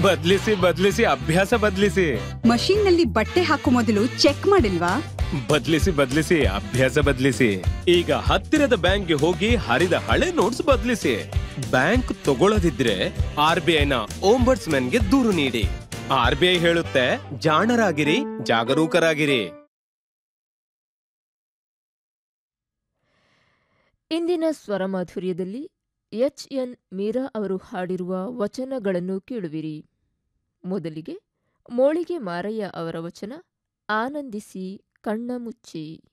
ಬದ್ಲಿಸಿ ಬದ್ಲಿಸಿ ಅಭ್ಯಾಸ ಬದ್ಲಿಸಿ ಮಷೀನ್ ನಲ್ಲಿ ಬಟ್ಟೆ ಹಾಕೋ ಮೊದಲು ಚೆಕ್ ಮಾಡಿಲ್ವಾ ಬದ್ಲಿಸಿ ಬದ್ಲಿಸಿ ಅಭ್ಯಾಸ ಬದ್ಲಿಸಿ ಈಗ ಹತ್ತಿರದ ಬ್ಯಾಂಕ್ಗೆ ಹೋಗಿ ಹರಿದ ಹಳೆ ನೋಟ್ಸ್ ಬದ್ಲಿಸಿ ಬ್ಯಾಂಕ್ ತಗೊಳ್ಳದಿದ್ರೆ ಆರ್ ಬಿ ಐನ ಗೆ ದೂರು ನೀಡಿ ಆರ್ ಬಿ ಐ ಹೇಳುತ್ತೆ ಜಾಣರಾಗಿರಿ ಜಾಗರೂಕರಾಗಿರಿ ಇಂದಿನ ಸ್ವರಮಾಧುರ್ಯದಲ್ಲಿ ಎಚ್ ಎನ್ ಮೀರಾ ಅವರು ಹಾಡಿರುವ ವಚನಗಳನ್ನು ಕೇಳುವಿರಿ ಮೊದಲಿಗೆ ಮೋಳಿಗೆ ಮಾರಯ್ಯ ಅವರ ವಚನ ಆನಂದಿಸಿ ಕಣ್ಣ ಮುಚ್ಚಿ